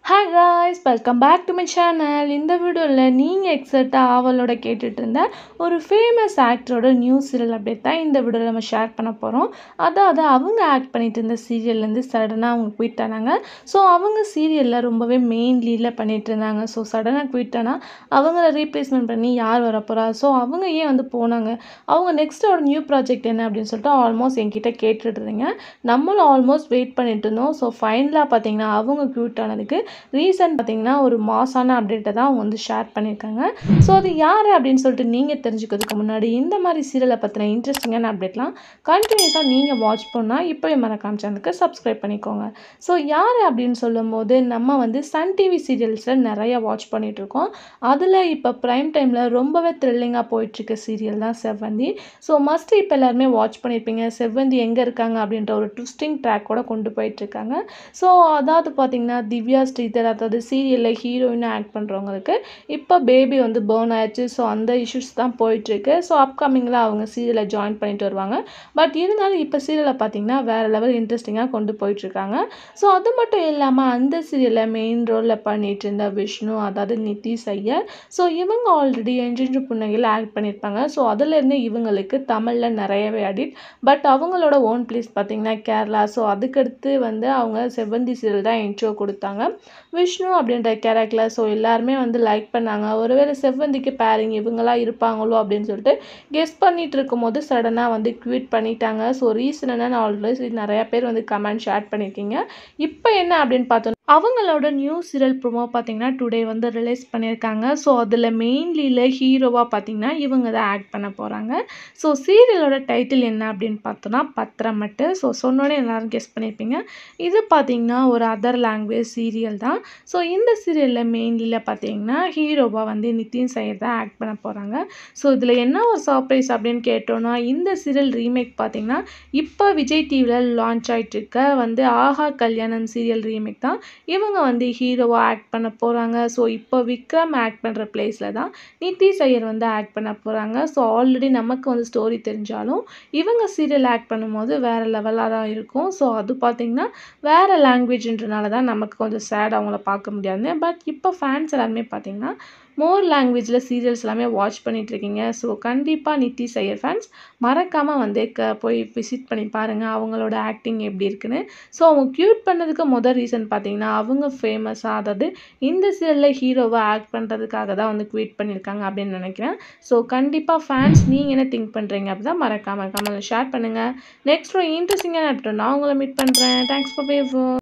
hi guys welcome back to my channel இந்த வீடியோவில் நீங்கள் எக்ஸைட்டாக ஆவலோட கேட்டுட்டு இருந்த ஒரு ஃபேமஸ் ஆக்டரோட நியூ சீரியல் அப்டேட் தான் இந்த வீடியோவில் நம்ம ஷேர் பண்ண போகிறோம் அதாவது அவங்க ஆக்ட் பண்ணிட்டு இருந்த சீரியல்லேருந்து சடனாக அவங்க குயிட் ஆனாங்க ஸோ அவங்க சீரியலில் ரொம்பவே மெயின் லீடில் பண்ணிட்டு இருந்தாங்க ஸோ சடனாக குயிட் ஆனால் அவங்கள ரீப்ளேஸ்மெண்ட் பண்ணி யார் வரப்போகிறா ஸோ அவங்க ஏன் வந்து போனாங்க அவங்க நெக்ஸ்ட் ஒரு நியூ ப்ராஜெக்ட் என்ன அப்படின்னு சொல்லிட்டு ஆல்மோஸ்ட் என்கிட்ட கேட்டுட்டு இருந்தீங்க நம்மளும் ஆல்மோஸ்ட் வெயிட் பண்ணிட்டு இருந்தோம் ஸோ ஃபைனலாக பார்த்தீங்கன்னா அவங்க குயிட் ஆனதுக்கு ரீசன் பார்த்தீங்கன்னா ஒரு மாசான அப்டேட்டை தான் அவங்க வந்து ஷேர் பண்ணியிருக்காங்க ஸோ அது யார் அப்படின்னு சொல்லிட்டு நீங்கள் தெரிஞ்சுக்கிறதுக்கு முன்னாடி இந்த மாதிரி சீரியலை பற்றின இன்ட்ரெஸ்டிங்கான அப்டேட்லாம் கண்டினியூஸாக நீங்கள் வாட்ச் பண்ணால் இப்போவே மறக்காம சேனலுக்கு சப்ஸ்கிரைப் பண்ணிக்கோங்க ஸோ யார் அப்படின்னு சொல்லும்போது நம்ம வந்து சன் டிவி சீரியல்ஸில் நிறைய வாட்ச் பண்ணிகிட்ருக்கோம் அதில் இப்போ ப்ரைம் டைமில் ரொம்பவே த்ரில்லிங்காக போயிட்டுருக்க சீரியல் தான் செவ்வந்தி ஸோ மஸ்ட் இப்போ எல்லாருமே வாட்ச் பண்ணியிருப்பீங்க செவ்வந்தி எங்கே இருக்காங்க அப்படின்ற ஒரு ட்விஸ்டிங் ட்ராக்கோட கொண்டு போயிட்டுருக்காங்க ஸோ அதாவது பார்த்தீங்கன்னா திவ்யா ஸ்ரீதர் அதாவது சீரியலில் ஹீரோயினாக ஆக்ட் பண்ணுறவங்களுக்கு இப்போ பேபி வந்து பேர்ன் ஆயிடுச்சு ஸோ அந்த இஷ்யூஸ் தான் போயிட்டுருக்கு ஸோ அப்கமிங்கில் அவங்க சீரியலை ஜாயின் பண்ணிட்டு வருவாங்க பட் இருந்தாலும் இப்போ சீரியலை பார்த்தீங்கன்னா வேறு லெவல் இன்ட்ரெஸ்டிங்காக கொண்டு போயிட்டுருக்காங்க ஸோ அது மட்டும் இல்லாமல் அந்த சீரியலில் மெயின் ரோலில் பண்ணிட்டு இருந்த விஷ்ணு அதாவது நிதிஷ் ஐயர் ஸோ இவங்க ஆல்ரெடி எஞ்செஞ்சு புன்னகையில் ஆக்ட் பண்ணியிருப்பாங்க ஸோ அதுலேருந்து இவங்களுக்கு தமிழில் நிறையவே அடிட் பட் அவங்களோட ஓன் பிளேஸ் பார்த்தீங்கன்னா கேரளா ஸோ அதுக்கடுத்து வந்து அவங்க செவ்வந்தி சீரியல் தான் இன்ட்ரோ கொடுத்தாங்க விஷ்ணு அப்படின்ற கேரக்டரில் ஸோ எல்லாருமே வந்து லைக் பண்ணாங்க ஒருவேளை செவ்வந்திக்கு பேரிங் இவங்களாம் இருப்பாங்களோ அப்படின்னு சொல்லிட்டு கெஸ் பண்ணிட்டு இருக்கும்போது சடனாக வந்து க்விட் பண்ணிட்டாங்க ஸோ ரீசன் என்னன்னு ஆல்ரெடி நிறையா பேர் வந்து கமெண்ட் ஷேர் பண்ணியிருக்கீங்க இப்போ என்ன அப்படின்னு பார்த்தோம் அவங்களோட நியூ சீரியல் ப்ரோமோ பார்த்தீங்கன்னா டுடே வந்து ரிலீஸ் பண்ணியிருக்காங்க ஸோ அதில் மெயின்லியில் ஹீரோவாக பார்த்தீங்கன்னா இவங்க தான் ஆக்ட் பண்ண போகிறாங்க ஸோ சீரியலோட டைட்டில் என்ன அப்படின்னு பார்த்தோன்னா பத்திரமட்டு ஸோ சொன்னோடனே எல்லாரும் கெஸ் பண்ணியிருப்பீங்க இது பார்த்தீங்கன்னா ஒரு அதர் லாங்குவேஜ் சீரியல் தான் ஸோ இந்த சீரியலில் மெயின்லியில் பார்த்தீங்கன்னா ஹீரோவாக வந்து நிதின் சையர் தான் ஆக்ட் பண்ண போகிறாங்க ஸோ இதில் என்ன ஒரு சர்ப்ரைஸ் அப்படின்னு கேட்டோன்னா இந்த சீரியல் ரீமேக் பார்த்தீங்கன்னா இப்போ விஜய் டிவியில் லான்ச் ஆகிட்டு இருக்க வந்து ஆஹா கல்யாணம் சீரியல் ரீமேக் தான் இவங்க வந்து ஹீரோவாக ஆக்ட் பண்ண போகிறாங்க ஸோ இப்போ விக்ரம் ஆக்ட் பண்ணுற பிளேஸில் தான் நிதிஷ் ஐயர் வந்து ஆக்ட் பண்ண போகிறாங்க ஸோ ஆல்ரெடி நமக்கு வந்து ஸ்டோரி தெரிஞ்சாலும் இவங்க சீரியல் ஆக்ட் பண்ணும்போது வேறு லெவலாக தான் இருக்கும் ஸோ அது பார்த்திங்கன்னா வேறு லாங்குவேஜ்ன்றனால தான் நமக்கு கொஞ்சம் சேட் அவங்கள பார்க்க முடியாது பட் இப்போ ஃபேன்ஸ் எல்லாருமே பார்த்திங்கன்னா மோர் லாங்குவேஜில் சீரியல்ஸ் எல்லாமே வாட்ச் பண்ணிகிட்ருக்கீங்க ஸோ கண்டிப்பாக நிதிஷ் ஐயர் ஃபேன்ஸ் மறக்காமல் வந்து க போய் விசிட் பண்ணி பாருங்கள் அவங்களோட ஆக்டிங் எப்படி இருக்குன்னு ஸோ அவங்க க்யூட் பண்ணதுக்கு மொதல் ரீசன் பார்த்தீங்கன்னா அவங்க ஃபேமஸாக அதாவது இந்த சீரியலில் ஹீரோவை ஆக்ட் பண்ணுறதுக்காக தான் வந்து க்யூட் பண்ணியிருக்காங்க அப்படின்னு நினைக்கிறேன் ஸோ கண்டிப்பாக ஃபேன்ஸ் நீங்கள் என்ன திங்க் பண்ணுறீங்க அப்படி தான் மறக்காமல் கமெண்ட்டில் ஷேர் பண்ணுங்கள் நெக்ஸ்ட் ஒரு இன்ட்ரெஸ்டிங்கான நான் உங்களை மீட் பண்ணுறேன் தேங்க்ஸ் ஃபார் பேஃபோ